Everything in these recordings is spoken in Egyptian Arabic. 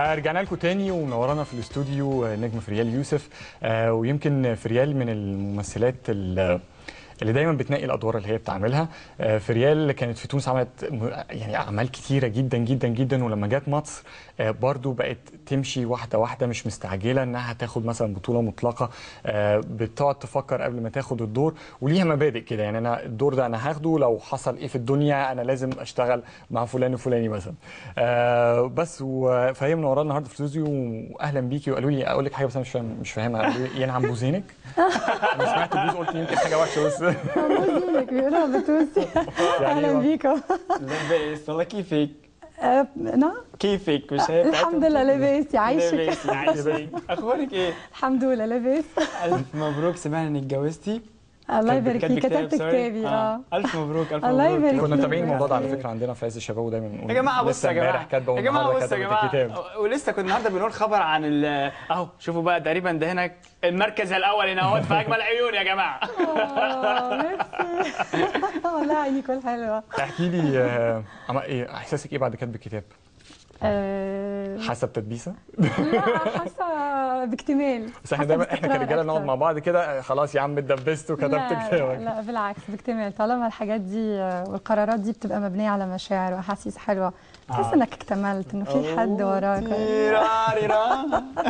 آه، رجعنا لكم تاني ومنورانا في الاستوديو آه، نجم فريال يوسف آه، ويمكن فريال من الممثلات ال- اللي دايما بتنقي الادوار اللي هي بتعملها آه، فريال كانت في تونس عملت م- يعني اعمال كتيره جدا جدا جدا ولما جت مصر آه، برضو بقت تمشي واحده واحده مش مستعجله انها تاخد مثلا بطوله مطلقه آه، بتقعد تفكر قبل ما تاخد الدور وليها مبادئ كده يعني انا الدور ده انا هاخده لو حصل ايه في الدنيا انا لازم اشتغل مع فلان وفلاني مثلا آه، بس و- فهي منورانا النهارده في الاستوديو واهلا بيكي وقالوا لي اقول لك حاجه بس انا مش فاهم مش فاهمها قالوا لي ينعم بوزينك انا سمعت بوز قلت يمكن حاجه وحشه بس موزينك بيقولوها بالتونسي يعني اهلا بيكم لاباس والله كيفك آه، نعم كيفك مش هيك الحمد لله لاباس يعيشك لاباس يعيشك اخبارك ايه؟ الحمد لله لاباس الف مبروك سمعنا انك اتجوزتي الله كاتب- يبارك كاتب فيك كتبت sorry. كتابي اه الف مبروك الف الله مبروك يبارك كنا فيك. متابعين الموضوع ده على فكره عندنا في عز الشباب ودايما نقول يا جماعه بصوا لسه يا جماعه امبارح كاتبه يا جماعه والنهارده بصوا يا كتبت الكتاب جماعه ولسه كنا النهارده بنقول خبر عن ال- اهو شوفوا بقى تقريبا ده هنا المركز الاول هنا اهوت في اجمل عيون يا جماعه آه، ميرسي والله عينيكم حلوه احكي لي آه، عم- ايه احساسك ايه بعد كتب الكتاب آه، حاسه بتدبيسه لا حاسه باكتمال بس احنا حاسة دايما احنا باستقرار كرجاله نقعد أكتر. مع بعض كده آه، خلاص يا عم اتدبست وكتبت لا, كتابك لا بالعكس باكتمال طالما الحاجات دي آه، والقرارات دي بتبقى مبنيه على مشاعر واحاسيس حلوه تحس آه. انك اكتملت انه في حد وراك تيراريرا.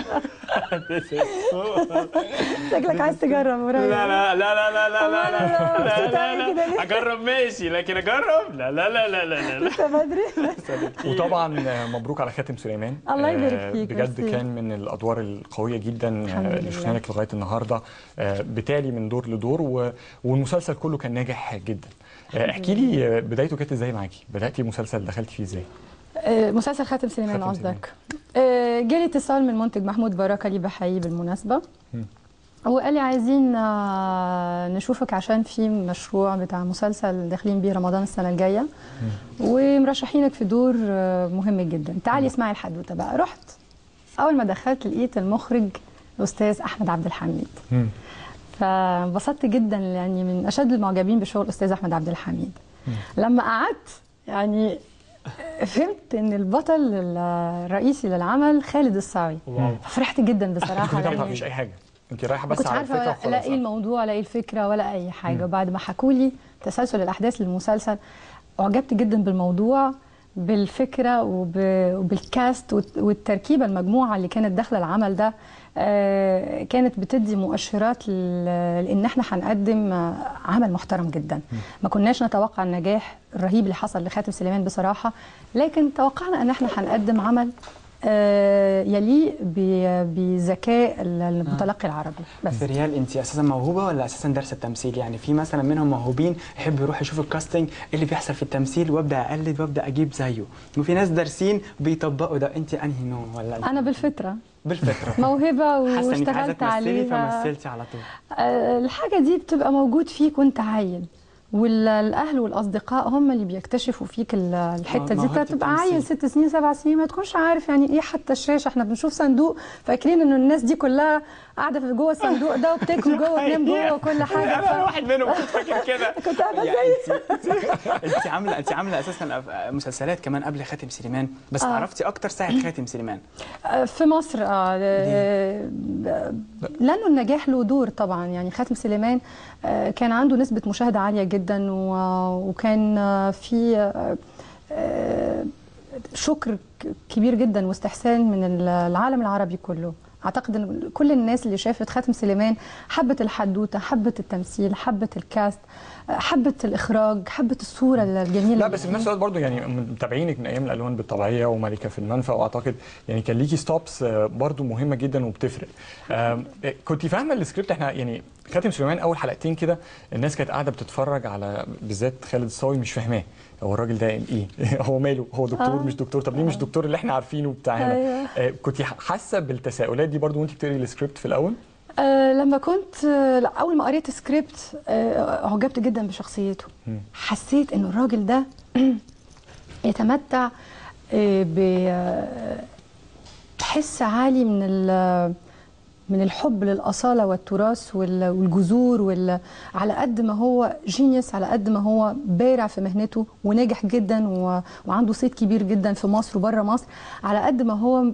شكلك عايز تجرب لا قريب لا لا لا لا لا لا لا مبسوطة لا أوي كده لا ليه؟ اجرب ماشي لكن اجرب لا لا لا لا لا لا لسه بدري وطبعا آه، مبروك على خاتم سليمان الله يبارك آه، فيك، بجد ميرسي. كان من الادوار القويه جدا آه، الحمد اللي لله. شفناها لك لغايه النهارده آه، بتالي من دور لدور و- والمسلسل كله كان ناجح جدا آه، احكي لي آه، بدايته كانت ازاي معاكي بداتي مسلسل دخلتي فيه ازاي آه، مسلسل خاتم سليمان خاتم قصدك آه، جالي اتصال من المنتج محمود بركه لي بحييه بالمناسبه مم. وقال لي عايزين آه، نشوفك عشان في مشروع بتاع مسلسل داخلين بيه رمضان السنه الجايه ومرشحينك في دور آه، مهم جدا تعالي اسمعي الحدوته بقى رحت اول ما دخلت لقيت المخرج الاستاذ احمد عبد الحميد فانبسطت جدا يعني من اشد المعجبين بشغل الاستاذ احمد عبد الحميد لما قعدت يعني فهمت ان البطل الرئيسي للعمل خالد الصاوي واو. ففرحت جدا بصراحه كنت ما لأن تعرفيش اي حاجه انت رايحه ما بس كنتش على عارفه الفكره ولا لا وخلاص ايه الموضوع ولا ايه الفكره ولا اي حاجه وبعد ما حكوا لي تسلسل الاحداث للمسلسل اعجبت جدا بالموضوع بالفكره وب- وبالكاست والت- والتركيبه المجموعه اللي كانت داخله العمل ده آه، كانت بتدي مؤشرات ل- لان احنا هنقدم آه، عمل محترم جدا ما كناش نتوقع النجاح الرهيب اللي حصل لخاتم سليمان بصراحه لكن توقعنا ان احنا هنقدم عمل آه، يليق ب- بذكاء المتلقي العربي بس في ريال انت اساسا موهوبه ولا اساسا دارسه التمثيل يعني في مثلا منهم موهوبين يحب يروح يشوف الكاستنج إيه اللي بيحصل في التمثيل وابدا اقلد وابدا اجيب زيه وفي ناس دارسين بيطبقوا ده انت انهي نوع ولا انت انا بالفطره بالفطره موهبه حاسه انك عايزه واشتغلت تمثلي عليها فمثلتي على طول آه، الحاجه دي بتبقى موجود فيك وانت عيل والاهل والاصدقاء هم اللي بيكتشفوا فيك ال- الحته دي موهبة انت تبقى التمثيل. عيل ست سنين سبع سنين ما تكونش عارف يعني ايه حتى الشاشه احنا بنشوف صندوق فاكرين ان الناس دي كلها قاعده في جوه الصندوق ده وبتاكل جوه وتنام جوه وكل حاجه انا ف... واحد منهم كنت فاكر كده كنت أبقى يعني انت انت عامله انت عامله اساسا أف- مسلسلات كمان قبل خاتم سليمان بس آه. عرفتي اكتر ساعه خاتم سليمان في مصر اه آه، لانه النجاح له دور طبعا يعني خاتم سليمان آه، كان عنده نسبه مشاهده عاليه جدا و- وكان آه، في آه، آه، شكر ك- كبير جدا واستحسان من ال- العالم العربي كله اعتقد ان كل الناس اللي شافت خاتم سليمان حبت الحدوته حبت التمثيل حبت الكاست آه، حبت الاخراج حبت الصوره الجميله لا اللي بس في نفس الوقت برضه يعني متابعينك من ايام الالوان بالطبيعيه وملكه في المنفى واعتقد يعني كان ليكي ستوبس برضه مهمه جدا وبتفرق آم، كنت فاهمه السكريبت احنا يعني خاتم سليمان اول حلقتين كده الناس كانت قاعده بتتفرج على بالذات خالد الصاوي مش فاهماه هو الراجل ده ايه هو ماله هو دكتور آه. مش دكتور طب ليه مش دكتور اللي احنا عارفينه بتاع هنا أيوة. آه، كنت حاسه بالتساؤلات دي برضه وانت بتقري السكريبت في الاول أه لما كنت آه، لا، اول ما قريت سكريبت أه اعجبت جدا بشخصيته مم. حسيت ان الراجل ده يتمتع آه، ب آه، حس عالي من ال- من الحب للاصاله والتراث وال- والجذور وال... على قد ما هو جينيوس على قد ما هو بارع في مهنته وناجح جدا و... وعنده صيت كبير جدا في مصر وبره مصر على قد ما هو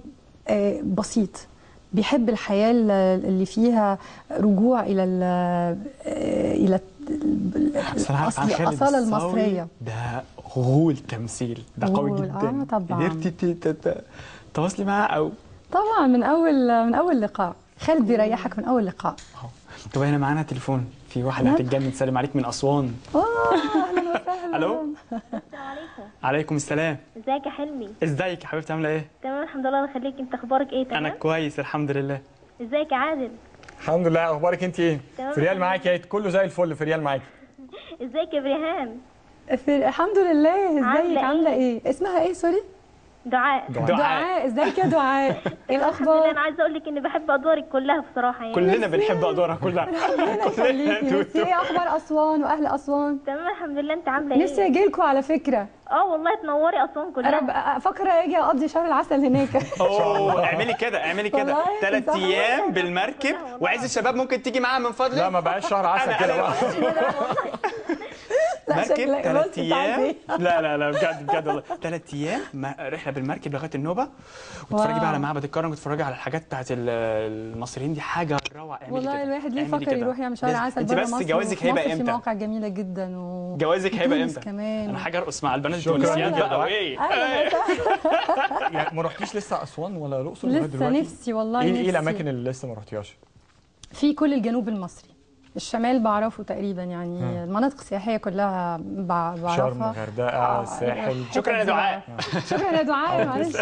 آه، بسيط بيحب الحياه اللي فيها رجوع الى ال- آه، الى بصراحة الأصل- عن خالد الاصاله الصاوي المصريه ده غول تمثيل ده قوي غول، جدا آه، طبعاً. قدرتي ت- ت- ت- تواصلي معاه او طبعا من اول من اول لقاء خالد بيريحك من اول لقاء أهو. طب هنا معانا تليفون في واحدة نعم. هتتجنن تسلم عليك من أسوان آه، اهلا وسهلا ألو السلام عليكم عليكم السلام ازيك يا حلمي ازيك يا حبيبتي عاملة ايه؟ تمام الحمد لله الله يخليك انت اخبارك ايه أنا تمام كويس الحمد لله ازيك يا عادل الحمد لله اخبارك انت ايه تمام. فريال معاكي اهي كله زي الفل فريال معاكي ازيك يا بريهان في الحمد لله ازيك عاملة عامله إيه؟ ايه اسمها ايه سوري دعاء دعاء دعاء ازيك يا دعاء ايه الحمد لله الاخبار انا عايزه اقول لك اني بحب ادوارك كلها بصراحه يعني كلنا بنحب أدوارها كلها ربنا يخليكي ميرسي. ايه اخبار اسوان واهل اسوان تمام الحمد لله انت عامله نفسي ايه اجي لكم على فكره اه والله تنوري اسوان كلها رب فاكره اجي اقضي شهر العسل هناك اوه اعملي كده اعملي كده والله ثلاث صح. ايام بالمركب وعز الشباب ممكن تيجي معاها من فضلك لا ما بقاش شهر عسل أنا- كده أنا- بقى لا مركب شكلك ثلاث بص انت عايز ايام ايه لا لا لا بجد بجد والله ثلاث ايام ما- رحله بالمركب لغايه النوبه وتتفرجي واو. بقى على معبد الكرنك وتتفرجي على الحاجات بتاعت ال- المصريين دي حاجه روعه اعملي والله كده. الواحد ليه اعملي يفكر كده. يروح يعمل شهر لازم- عسل انت بره بس مصر جوازك وفي هيبقى مصر في امتى؟ مواقع جميله جدا و جوازك هيبقى وتونس امتى؟ كمان انا حاجه ارقص مع البنات شكراً التونسيين ليك يا بقى دعاء. وايه أهلاً وسهلاً. يعني ما رحتيش لسه اسوان ولا الاقصر لغايه لسه دلوقتي نفسي والله ايه نفسي ايه الاماكن اللي لسه ما رحتيهاش في كل الجنوب المصري الشمال بعرفه تقريبا يعني المناطق السياحيه كلها بع- بعرفها شرم غردقه آه، الساحل شكراً يا دعاء. شكرا يا دعاء معلش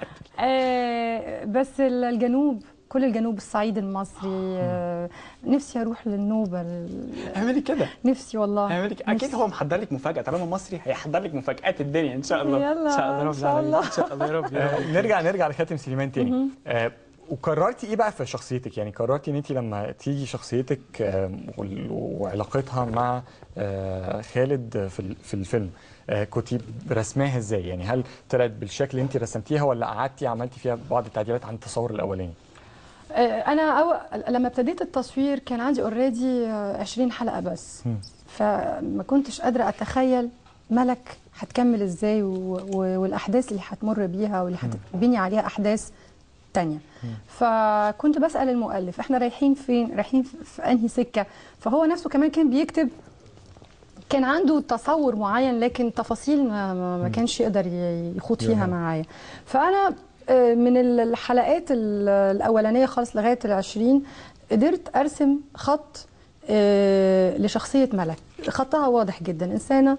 آه بس ال- الجنوب كل الجنوب الصعيد المصري آه نفسي اروح للنوبه ال- اعملي كده نفسي والله اعملي كده اكيد نفسي. هو محضر لك مفاجاه طالما مصري هيحضر لك مفاجات الدنيا ان شاء الله يلا، ان شاء الله إن رب شاء العالمين الله. ان شاء الله يا رب يا رب آه، نرجع نرجع لخاتم سليمان تاني آه، وقررتي ايه بقى في شخصيتك يعني قررتي ان انت لما تيجي شخصيتك آه، وال- وعلاقتها مع آه، خالد في ال- في الفيلم آه، كنتي رسماها ازاي يعني هل طلعت بالشكل اللي انت رسمتيها ولا قعدتي عملتي فيها بعض التعديلات عن التصور الاولاني آه، انا أو... لما ابتديت التصوير كان عندي اوريدي 20 حلقه بس فما كنتش قادره اتخيل ملك هتكمل ازاي و... و... والاحداث اللي هتمر بيها واللي هتبني عليها احداث تانية فكنت بسال المؤلف احنا رايحين فين رايحين في في انهي سكه فهو نفسه كمان كان بيكتب كان عنده تصور معين لكن تفاصيل ما, ما, ما كانش يقدر ي- يخوض فيها يوهم. معايا فانا آه، من ال- الحلقات ال- الاولانيه خالص لغايه العشرين قدرت ارسم خط آه، لشخصيه ملك خطها واضح جدا انسانه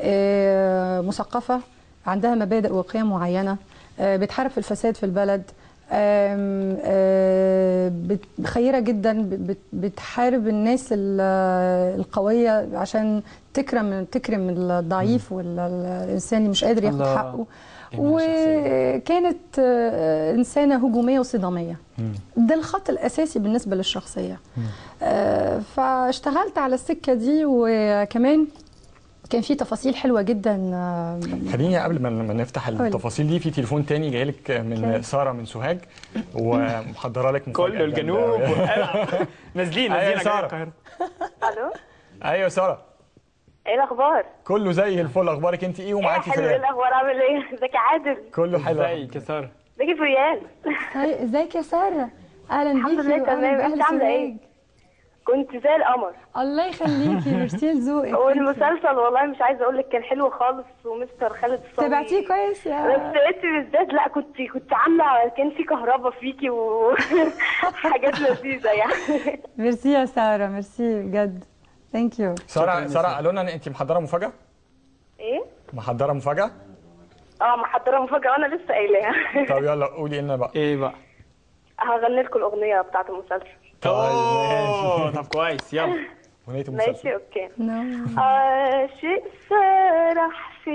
آه، مثقفه عندها مبادئ وقيم معينه آه، بتحارب في الفساد في البلد آم، آه، بت- خيرة جدا ب- بت- بتحارب الناس ال- القوية عشان تكرم تكرم الضعيف والإنسان اللي مش قادر ياخد الله. حقه جميلة الشخصية. وكانت آه، إنسانة هجومية وصدامية ده الخط الأساسي بالنسبة للشخصية آه، فاشتغلت على السكة دي وكمان كان في تفاصيل حلوة جدا آه، خليني قبل ما ما نفتح قولي. التفاصيل دي في تليفون تاني جاي لك من أوكي. ساره من سوهاج ومحضره لك مفاجأة كله الجنوب جامدة أوي. والقلعة. نازلين أيوة يا نازلين سارة. القاهره الو ايوه ساره ايه الاخبار كله زي الفل اخبارك انت ايه ايه ومعاكي حلو ايه فريال الاخبار عامل ايه ازيك يا عادل كله حلو ازيك يا ساره ازيك يا فريال هاي ازيك يا ساره اهلا الحمد بيكي لله وأهلاً تمام. بأهل انت عاملة ايه؟ سوهاج. كنت زي القمر الله يخليكي ميرسي لذوقك والمسلسل والله مش عايزه اقول لك كان حلو خالص ومستر خالد الصاوي تابعتيه كويس بس يا انت بالذات لا كنت كنت عامله كان في كهرباء فيكي وحاجات لذيذه يعني ميرسي يا ساره ميرسي بجد ثانك يو ساره يا ساره سارة. قالوا لنا ان انت محضره مفاجاه ايه محضره مفاجاه اه محضره مفاجاه وانا لسه قايلاها طب يلا قولي لنا بقى ايه بقى هغني لكم الاغنيه بتاعت المسلسل طيب اوه ماشي طب كويس يلا اغنيه ماشي المسلسل اوكي نو عاشق سرح في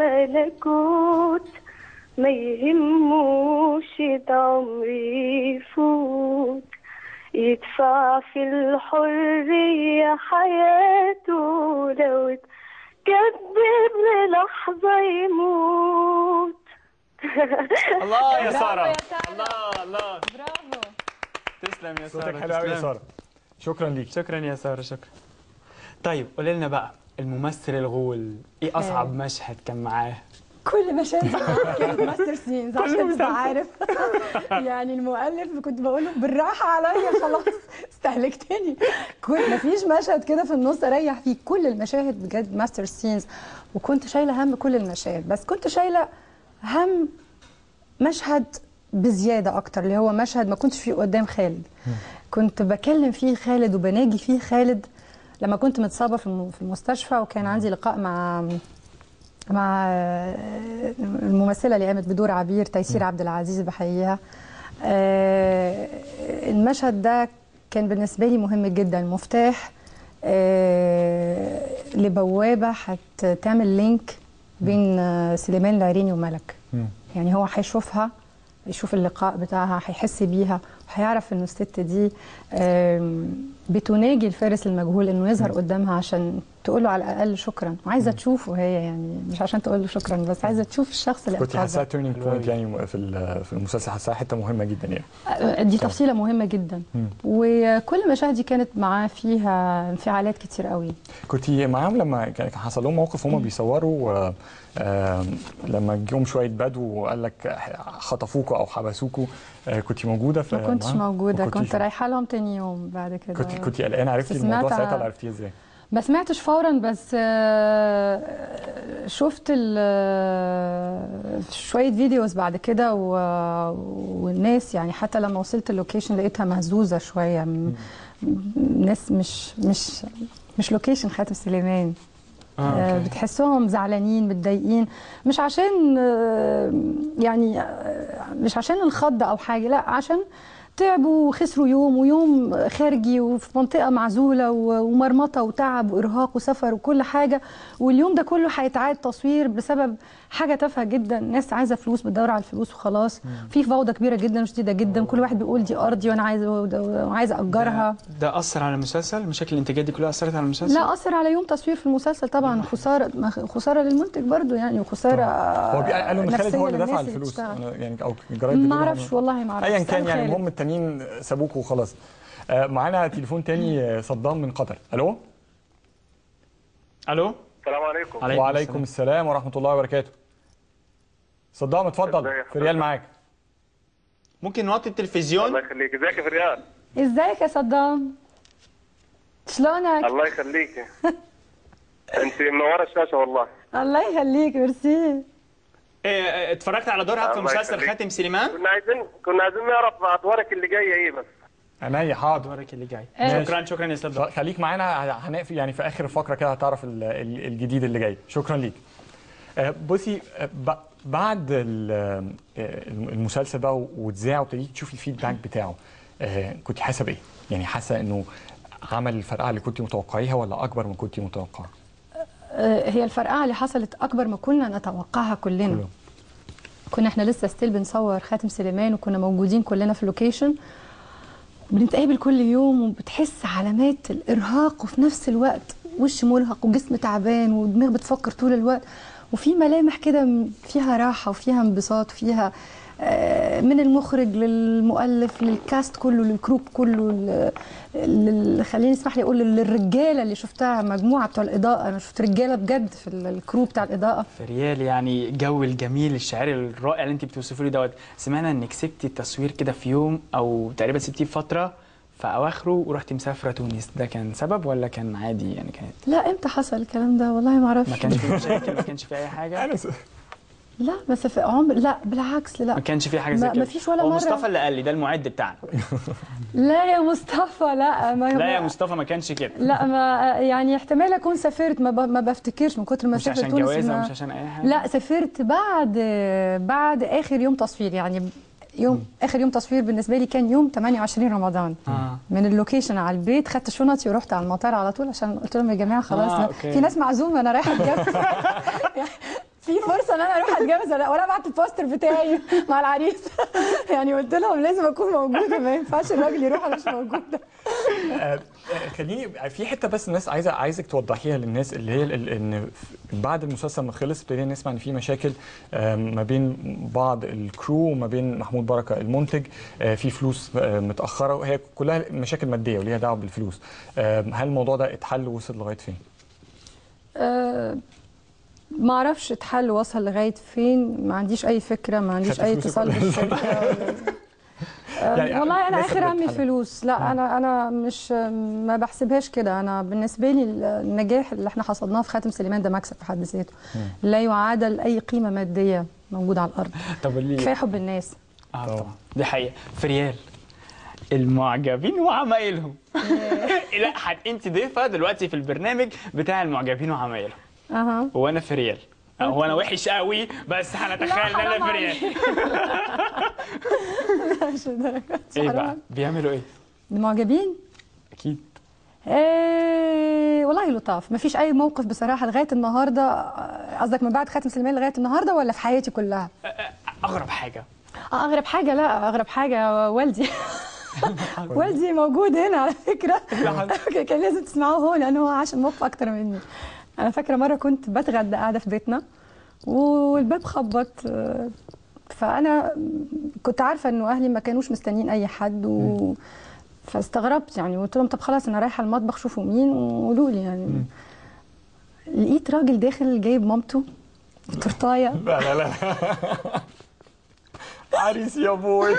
الملكوت ما يهموش ده عمري يفوت يدفع في الحرية حياته لو اتكذب للحظة يموت الله يا برافو ساره يا سارة. الله الله برافو تسلم يا ساره صوتك حلو قوي يا تسلم. ساره شكرا ليك شكرا يا ساره شكرا طيب قولي لنا بقى الممثل الغول ايه اصعب مشهد كان معاه كل مشاهد كانت ماستر سينز عشان تبقى عارف يعني المؤلف كنت بقول له بالراحه عليا خلاص استهلكتني كل مفيش مشهد كده في النص اريح فيه كل المشاهد بجد ماستر سينز وكنت شايله هم كل المشاهد بس كنت شايله هم مشهد بزياده اكتر اللي هو مشهد ما كنتش فيه قدام خالد كنت بكلم فيه خالد وبناجي فيه خالد لما كنت متصابه في الم- في المستشفى وكان عندي لقاء مع مع الممثله اللي قامت بدور عبير تيسير عبد العزيز بحييها آه، المشهد ده كان بالنسبه لي مهم جدا مفتاح آه، لبوابه هتعمل لينك بين آه، سليمان العريني وملك يعني هو هيشوفها يشوف اللقاء بتاعها هيحس بيها وهيعرف انه الست دي آم، بتناجي الفارس المجهول انه يظهر قدامها عشان تقول له على الاقل شكرا وعايزه تشوفه هي يعني مش عشان تقول له شكرا بس عايزه تشوف الشخص اللي كنت حاساها انقذها تيرنينج بوينت يعني في ال- في المسلسل حاساها حته مهمه جدا يعني دي تفصيله مهمه ججدا وكل مشاهدي كانت معاه فيها انفعالات كتير قوي كنت معاهم لما كان كان حصل لهم موقف هم بيصوروا آه، آه، لما جم شويه بدو وقال لك خطفوكوا او حبسوكوا آه، كنت موجوده في ما كنتش معاهم؟ موجوده ما كنتيش- كنت رايحه لهم تاني يوم بعد كده كنت كنت قلقانه عرفتي بس الموضوع سمعت- ساعتها ولا عرفتيه ازاي؟ ما سمعتش فورا بس آه، شفت ال- آه، شويه فيديوز بعد كده و- والناس يعني حتى لما وصلت اللوكيشن لقيتها مهزوزه شويه م- ناس مش مش مش لوكيشن خاتم سليمان آه، آه، أوكي. بتحسهم زعلانين متضايقين مش عشان آه، يعني آه، مش عشان الخض او حاجه لا عشان تعبوا وخسروا يوم ويوم خارجي وفي منطقه معزوله و- ومرمطه وتعب وارهاق وسفر وكل حاجه واليوم ده كله هيتعاد تصوير بسبب حاجه تافهه جدا ناس عايزه فلوس بتدور على الفلوس وخلاص في فوضى كبيره جدا وشديده جدا كل واحد بيقول دي ارضي وانا عايز وعايز اجرها ده اثر على المسلسل المشاكل الانتاجيه دي كلها اثرت على المسلسل لا اثر على يوم تصوير في المسلسل طبعا خساره ما- خساره للمنتج برضو يعني وخساره هو بي- قالوا ان خالد نفسية هو اللي دفع للناس اللي الفلوس بتشتغل. أنا يعني او الجرايد ما بتقول اعرفش هم- والله ما اعرف ايا اسأل كان يعني خالد. المهم التانيين سابوكوا وخلاص آه، معانا تليفون تاني آه، صدام من قطر الو الو السلام عليكم عليكم وعليكم السلام ورحمه الله وبركاته صدام اتفضل ازيك في ريال معاك ممكن نوطي التلفزيون الله يخليك ازيك يا فريال ازيك يا صدام شلونك الله يخليك انت منوره الشاشه والله الله يخليك ميرسي إيه، اتفرجت على دورها في الله مسلسل يخليك. خاتم سليمان كنا عايزين كنا عايزين نعرف ادوارك اللي جايه ايه بس عينيا حاضر دورك اللي جاي ماشي. شكرا شكرا يا استاذ ف- خليك معانا هنقفل يعني في اخر الفقره كده هتعرف ال- ال- الجديد اللي جاي شكرا ليك آه، بصي آه، ب- بعد ال- آه، المسلسل بقى واتذاع وابتديتي تشوفي الفيدباك بتاعه آه، كنت حاسه بايه؟ يعني حاسه انه عمل الفرقعه اللي كنت متوقعيها ولا اكبر من كنت متوقعه؟ آه، هي الفرقعه اللي حصلت اكبر ما كنا نتوقعها كلنا كله. كنا احنا لسه ستيل بنصور خاتم سليمان وكنا موجودين كلنا في اللوكيشن بنتقابل كل يوم وبتحس علامات الارهاق وفي نفس الوقت وش مرهق وجسم تعبان ودماغ بتفكر طول الوقت وفي ملامح كده م- فيها راحه وفيها انبساط وفيها آه، من المخرج للمؤلف للكاست كله للكروب كله لل- لل- خليني اسمح لي اقول للرجاله اللي شفتها مجموعه بتوع الاضاءه انا شفت رجاله بجد في ال- الكروب بتاع الاضاءه فريال يعني الجو الجميل الشعري الرائع اللي انت بتوصفه لي دوت سمعنا انك سبتي التصوير كده في يوم او تقريبا سبتيه في فتره في اواخره ورحتي مسافره تونس ده كان سبب ولا كان عادي يعني كانت لا امتى حصل الكلام ده والله ما ما اعرفش كانش في مشاكل ما كانش في اي حاجه انا س- لا بس في عمر لا بالعكس لا ما كانش في حاجه زي ما- كده ما فيش ولا هو مرة. مصطفى اللي قال لي ده المعد بتاعنا لا يا مصطفى لا ما لا يا ما- مصطفى ما كانش كده لا ما يعني احتمال اكون سافرت ما, ب... ما بفتكرش من كتر ما مش سافرت عشان تونس جوازه ما- مش عشان اي حاجه لا سافرت بعد بعد اخر يوم تصوير يعني يوم اخر يوم تصوير بالنسبه لي كان يوم 28 رمضان آه. من اللوكيشن على البيت خدت شنطي ورحت على المطار على طول عشان قلت لهم يا جماعه خلاص آه، لا، أوكي. في ناس معزومه انا رايحه اتجوز في فرصه ان انا اروح اتجوز ولا ولا بعت البوستر بتاعي مع العريس يعني قلت لهم لازم اكون موجوده ما ينفعش الراجل يروح انا مش موجوده آه، آه، خليني في حته بس الناس عايزه عايزك توضحيها للناس اللي هي ال- ال- ان بعد المسلسل ما خلص ابتدينا نسمع ان في مشاكل آم، ما بين بعض الكرو وما بين محمود بركه المنتج آه، في فلوس آه، متاخره وهي كلها مشاكل ماديه وليها دعوه بالفلوس آم، هل الموضوع ده اتحل ووصل لغايه فين؟ آه، ما اعرفش اتحل وصل لغايه فين ما عنديش اي فكره ما عنديش خدت اي فلوسك اتصال ولا لسه؟ بالشركه آه، يعني والله انا نسب اخر همي بتتحل. الفلوس لا انا انا مش ما بحسبهاش كده انا بالنسبه لي النجاح اللي احنا حصدناه في خاتم سليمان ده مكسب في حد ذاته لا يعادل اي قيمه ماديه موجوده على الارض طب اللي كفايه حب الناس اه طبعا دي حقيقه في ريال المعجبين وعمايلهم لا حد انت ضيفه دلوقتي في البرنامج بتاع المعجبين وعمايلهم اها وانا في ريال هو انا وحش قوي بس هنتخيل ان انا حرام في ريال مش لدرجة. ايه بقى حرام. بيعملوا ايه المعجبين اكيد إيه والله لطاف ما فيش اي موقف بصراحه لغايه النهارده آه، قصدك من بعد خاتم سليمان لغايه النهارده ولا في حياتي كلها اغرب حاجه آه، اغرب حاجه لا اغرب حاجه والدي والدي موجود هنا على فكره كان لازم تسمعوه هو لانه هو عاش الموقف اكتر مني انا فاكره مره كنت بتغدى قاعده في بيتنا والباب خبط آه، فانا كنت عارفه انه اهلي ما كانوش مستنيين اي حد و... فاستغربت يعني قلت لهم طب خلاص انا رايحه المطبخ شوفوا مين وقولوا لي يعني لقيت راجل داخل جايب مامته تورتايه لا لا لا عريس يا بوي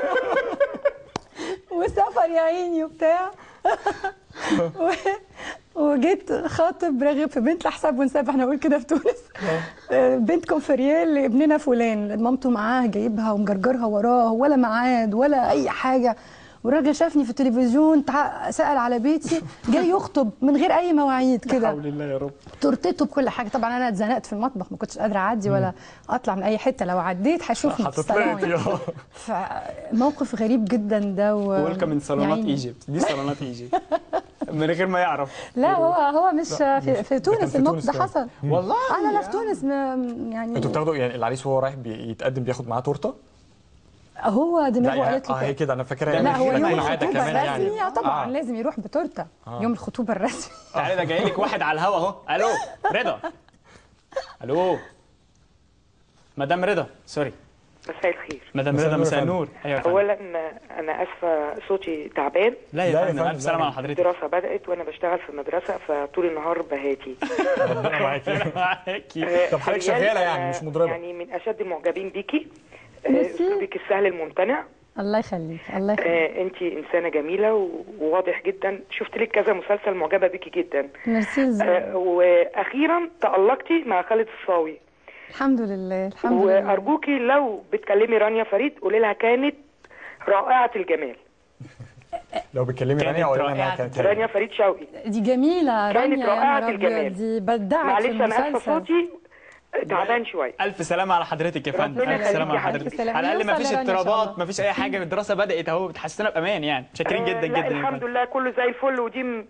وسفر يا عيني وبتاع و- وجيت خاطب راغب في بنت لحساب ونساب احنا نقول كده في تونس آه، بنتكم في ريال لابننا فلان مامته معاه جايبها ومجرجرها وراه ولا ميعاد ولا اي حاجه والراجل شافني في التلفزيون تع- سأل على بيتي جاي يخطب من غير اي مواعيد كده حول الله يا رب تورتته بكل حاجه طبعا انا اتزنقت في المطبخ ما كنتش قادره اعدي ولا اطلع من اي حته لو عديت هشوفني في الصالون هتطلعي يعني. فموقف غريب جدا ده و... ويلكم من صالونات يعني- ايجيبت دي صالونات ايجيبت من غير ما يعرف لا هو هو مش في, في كان تونس في الموقف تونس ده كمان. حصل والله اه لا لا في تونس ما- يعني انتوا بتاخدوا يعني العريس وهو رايح بي- يتقدم بياخد معاه تورته؟ هو لا دماغه يعني قالت اه هي له كده انا فاكرها لا يعني هو في يوم تكون عاده الخطوبه كمان يعني الرسمي آه طبعا آه. لازم يروح بتورته يوم الخطوبه الرسمي تعالى ده جاي لك واحد على الهوا اهو الو رضا الو مدام رضا سوري مساء الخير مدام مساء رضا النور يا مساء فندم. النور ايوه يا فندم. اولا انا اسفه صوتي تعبان لا لا يا يا فندم فندم، الف سلامه لا. على حضرتك الدراسه بدات وانا بشتغل في مدرسه فطول النهار بهاتي ربنا معاكي معاكي طب حضرتك ريال، شغاله يعني أنا مش مضربه يعني من اشد المعجبين بيكي آه، ميرسي. اسلوبك السهل الممتنع الله يخليك الله يخليك انت انسانه جميله و- وواضح جدا شفت لك كذا مسلسل معجبه بيكي جدا ميرسي آه، زي- واخيرا تالقتي مع خالد الصاوي الحمد لله الحمد لله وارجوكي لو بتكلمي رانيا فريد قولي لها كانت رائعه الجمال لو بتكلمي كانت رانيا اقول لها رائعة. انها كانت رانيا هايلة. فريد شوقي دي جميله كانت رانيا يا رائعة نهار أبيض، الجمال. دي بدعت معلش في انا اسفه المسلسل صوتي تعبان شويه الف سلامه على حضرتك يا فندم ربنا الف سلامه على يخليك يا حضرتك حبيبي. على الاقل ما فيش يوصل لرانيا إن شاء اضطرابات الله. ما فيش اي حاجه الدراسه بدات اهو بتحسسنا بامان يعني شاكرين آه، جدا لا جدا يا الحمد فندم لله كله زي الفل ودي م-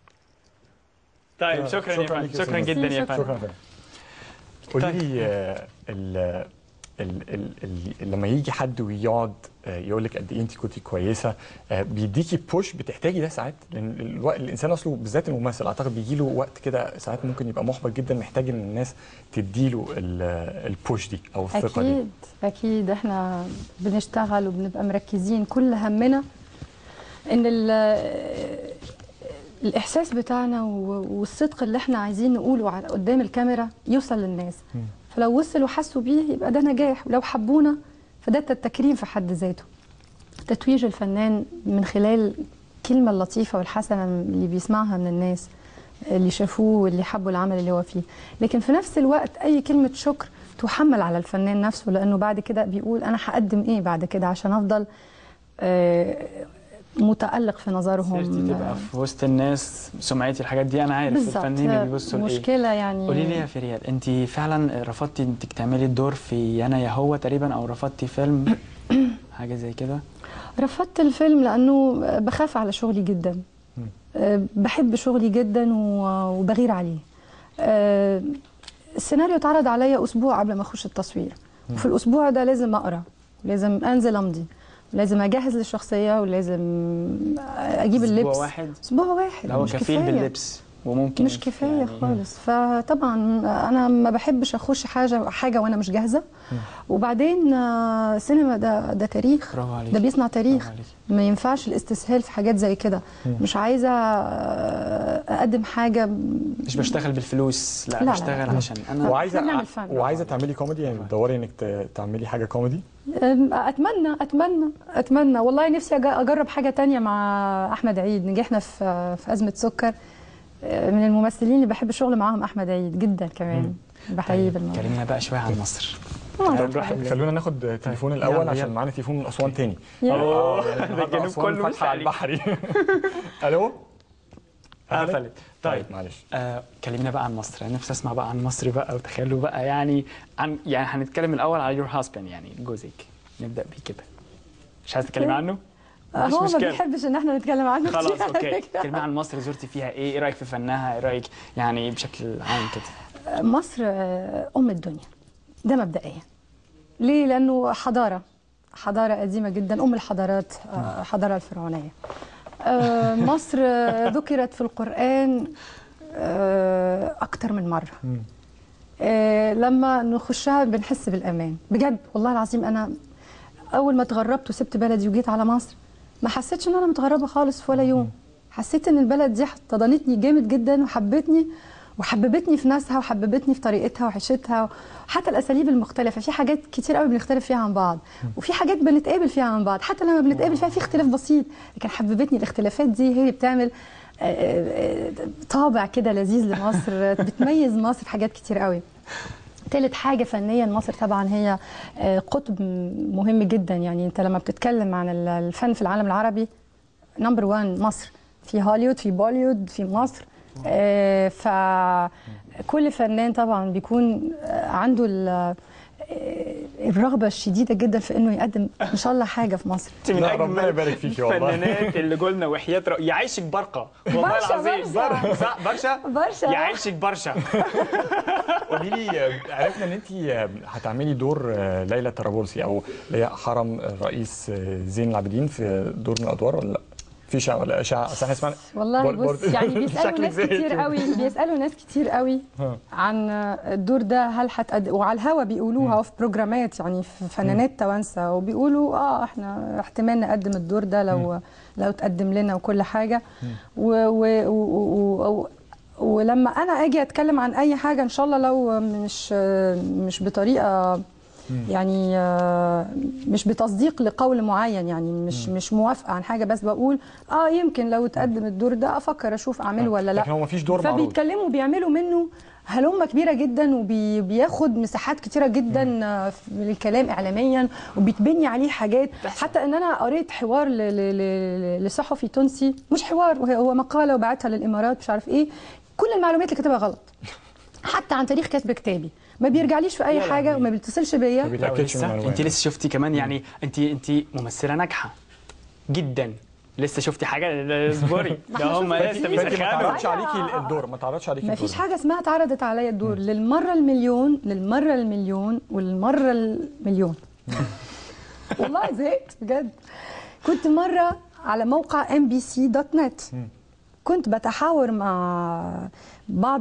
طيب شكرا يا شكراً فندم ليك يا شكرا أستاذ. جدا يا شكراً. فندم شكرا فندم قولي لي آه، ال ال ال ال لما يجي حد ويقعد آه، يقول لك قد ايه انت كنتي كويسه آه، بيديكي بوش بتحتاجي ده ساعات لان الوقت الانسان اصله بالذات الممثل اعتقد بيجي له وقت كده ساعات ممكن يبقى محبط جدا محتاج ان الناس تديله ال- البوش دي او الثقه دي اكيد اكيد احنا بنشتغل وبنبقى مركزين كل همنا ان ال- الاحساس بتاعنا و- والصدق اللي احنا عايزين نقوله على- قدام الكاميرا يوصل للناس فلو وصل وحسوا بيه يبقى ده نجاح ولو حبونا فده التكريم في حد ذاته تتويج الفنان من خلال الكلمة اللطيفة والحسنة اللي بيسمعها من الناس اللي شافوه واللي حبوا العمل اللي هو فيه لكن في نفس الوقت أي كلمة شكر تحمل على الفنان نفسه لأنه بعد كده بيقول أنا هقدم إيه بعد كده عشان أفضل آه، متألق في نظرهم سيرتي تبقى في وسط الناس سمعتي الحاجات دي انا عارف بالظبط الفنانين بيبصوا لايه مشكلة يعني قولي لي يا فريال انت فعلا رفضتي انك تعملي الدور في انا يا هو تقريبا او رفضتي فيلم حاجه زي كده رفضت الفيلم لانه بخاف على شغلي جدا أه، بحب شغلي جدا و- وبغير عليه أه، السيناريو اتعرض عليا اسبوع قبل ما اخش التصوير وفي الاسبوع ده لازم اقرا لازم انزل امضي لازم اجهز للشخصيه ولازم اجيب أسبوع اللبس واحد اسبوع واحد هو مش كفيل كفاية. باللبس وممكن مش كفايه يعني خالص فطبعا انا ما بحبش اخش حاجه حاجه وانا مش جاهزه وبعدين آه، السينما ده ده تاريخ برافو عليك ده بيصنع تاريخ برافو عليك. ما ينفعش الاستسهال في حاجات زي كده مش عايزه آه، اقدم حاجه مش بشتغل بالفلوس لا, لا، لا، بشتغل لا. عشان انا وعايزه إحنا بنعمل فن. وعايزه تعملي كوميدي يعني بتدوري انك ت- تعملي حاجه كوميدي أم، اتمنى اتمنى اتمنى والله نفسي أج- اجرب حاجه تانية مع احمد عيد نجحنا في في ازمه سكر أه، من الممثلين اللي بحب الشغل معاهم احمد عيد جدا كمان بحييه بالموضوع كلمنا بقى شويه عن مصر آه، نروح خلونا ناخد تليفون يلا، الاول يلا. عشان معانا تليفون من اسوان تاني يلا. آه، ده النهاردة الجنوب أسوان كله فاتحة مش على عليك. البحري الو قفلت طيب طيب معلش آه كلمنا بقى عن مصر انا نفسي اسمع بقى عن مصر بقى وتخيلوا بقى يعني عن يعني هنتكلم الاول على يور هاسبند يعني جوزك نبدا بيه كده مش عايز تتكلمي عنه؟ مفيش هو ما مشكلة. بيحبش ان احنا نتكلم عنه خلاص كتير على اوكي فكرة. كلمي عن مصر زرتي فيها ايه؟ ايه رايك في فنها؟ ايه رايك يعني بشكل عام كده؟ مصر آه، ام الدنيا ده مبدئيا ليه لانه حضاره حضاره قديمه جدا ام الحضارات آه، الحضاره الفرعونيه آه، مصر آه، ذكرت في القران آه، اكتر من مره آه، لما نخشها بنحس بالامان بجد والله العظيم انا اول ما اتغربت وسبت بلدي وجيت على مصر ما حسيتش ان انا متغربه خالص في ولا يوم حسيت ان البلد دي احتضنتني جامد جدا وحبتني وحببتني في ناسها وحببتني في طريقتها وعيشتها حتى الاساليب المختلفه في حاجات كتير قوي بنختلف فيها عن بعض وفي حاجات بنتقابل فيها عن بعض حتى لما بنتقابل فيها في اختلاف بسيط لكن حببتني الاختلافات دي هي اللي بتعمل آه، آه، طابع كده لذيذ لمصر بتميز مصر في حاجات كتير قوي تالت حاجة فنيا مصر طبعا هي آه، قطب مهم جدا يعني انت لما بتتكلم عن ال- الفن في العالم العربي نمبر وان مصر في هوليوود في بوليوود في مصر آه، فكل فنان طبعا بيكون آه، عنده ال- آه، الرغبة الشديدة جدا في انه يقدم ان شاء الله حاجة في مصر انت من لا، ربنا اجمل يبارك فيكي والله. الفنانات اللي قلنا وحياه رأ... يعيشك برقه والله برشا، العظيم برشا. صح برشا برشا. يعيشك برشا قولي لي آه، عرفنا ان انت آه، هتعملي دور آه، ليلى طرابلسي او اللي هي حرم الرئيس آه، زين العابدين في دور من الادوار ولا لا؟ في شع ولا اشاعه اصل احنا سمعنا والله بر- بص برضه يعني بيسالوا شكلك ناس زي كتير كده. قوي بيسالوا ناس كتير قوي ها. عن الدور ده هل حتقد وعلى الهوا بيقولوها في بروجرامات يعني في فنانات توانسه وبيقولوا اه احنا احتمال نقدم الدور ده لو لو تقدم لنا وكل حاجه و و و و ولما انا اجي اتكلم عن اي حاجه ان شاء الله لو مش مش بطريقه يعني آه، مش بتصديق لقول معين يعني مش مش موافقه عن حاجه بس بقول اه يمكن لو تقدم الدور ده افكر اشوف اعمله ولا لا لكن هو مفيش دور معروض فبيتكلموا بيعملوا منه هلمة كبيرة جدا وبياخد مساحات كتيرة جدا آه، من الكلام إعلاميا وبيتبني عليه حاجات حتى إن أنا قريت حوار ل- ل- ل- لصحفي تونسي مش حوار وهي- هو مقالة وبعتها للإمارات مش عارف إيه كل المعلومات اللي كاتبها غلط حتى عن تاريخ كاتب كتابي ما بيرجعليش في أي حاجة وما بيتصلش بيا ما بيتاكدش من لسه المعلومات انت لسه شفتي كمان يعني انت انت ممثله ناجحه جدا لسه شفتي حاجه لا، اصبري ده هم لسه فانت ما بيسخنوا تعرضش عليكي الدور ما تعرضش عليكي ما الدور فيش حاجة اسمها اتعرضت عليا الدور للمرة المليون للمرة المليون والمرة المليون والله زهقت بجد كنت مرة على موقع mbc.net كنت بتحاور مع بعض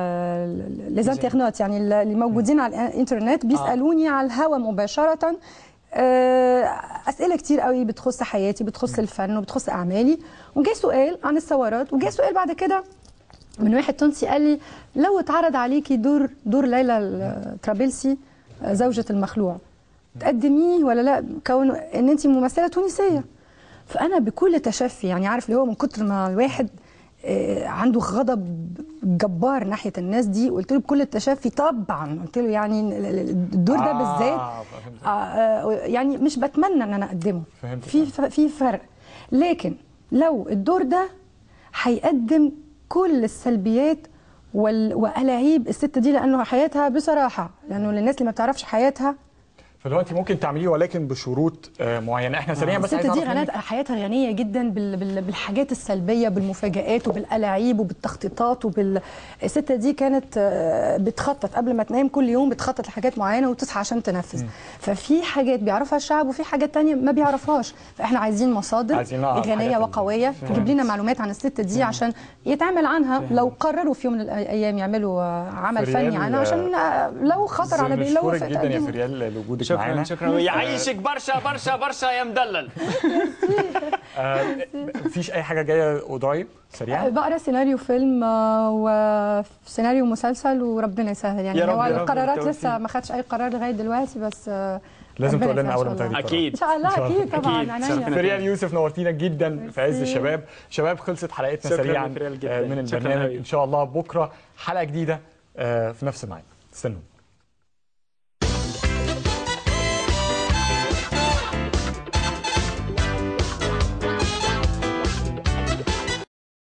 الانترنت يعني اللي موجودين على الانترنت بيسالوني على الهوا مباشره آه، اسئله كتير قوي بتخص حياتي بتخص الفن وبتخص اعمالي وجاي سؤال عن الثورات وجاي سؤال بعد كده من واحد تونسي قال لي لو اتعرض عليكي دور دور ليلى الطرابلسي آه، زوجة المخلوع تقدميه ولا لا كون ان انت ممثله تونسيه فانا بكل تشفي يعني عارف اللي هو من كتر ما الواحد آه، عنده غضب جبار ناحيه الناس دي قلت له بكل التشفي طبعا قلت له يعني ال- ال- الدور ده بالذات آه، فهمت. آه، آه، يعني مش بتمنى ان انا اقدمه فهمت. في ف- في فرق لكن لو الدور ده هيقدم كل السلبيات وال- والاعيب الست دي لانه حياتها بصراحه لانه للناس اللي ما بتعرفش حياتها فدلوقتي ممكن تعمليه ولكن بشروط آه، معينه احنا سريعا بس عايز الست دي اعرف غنات منك حياتها غنيه جدا بال- بال- بالحاجات السلبيه بالمفاجآت وبالالاعيب وبالتخطيطات وبال الست دي كانت آه، بتخطط قبل ما تنام كل يوم بتخطط لحاجات معينه وتصحى عشان تنفذ ففي حاجات بيعرفها الشعب وفي حاجات تانية ما بيعرفهاش فاحنا عايزين مصادر عايزين نعرف غنيه حاجات وقويه تجيب لنا معلومات عن الست دي عشان يتعمل عنها لو قرروا في يوم من الايام يعملوا آه، عمل فريال، فني عنها عشان آه، لو خطر على بي- لو بنشكرك جدا يا تقدموا. فريال لوجودك شكرا معانا شكرا ويعيشك برشا برشا برشا يا مدلل آه، مفيش اي حاجه جايه قريب سريعا بقرا سيناريو فيلم آه، وسيناريو مسلسل وربنا يسهل يعني يا رب هو يا رب القرارات بالتوفيق. لسه ما خدش اي قرار لغايه دلوقتي بس آه، لازم ربنا تقول لنا يسهل اول ما إن شاء تاخدي الله. قرار. اكيد ان شاء الله اكيد طبعا أكيد. عينيا شرفنا. فريال يوسف نورتينا جدا في عز ميرسي. الشباب شباب خلصت حلقتنا شكراً سريعا لفريال جداً. آه، من شكراً البرنامج أوي. ان شاء الله بكره حلقه جديده آه، في نفس الميعاد استنوا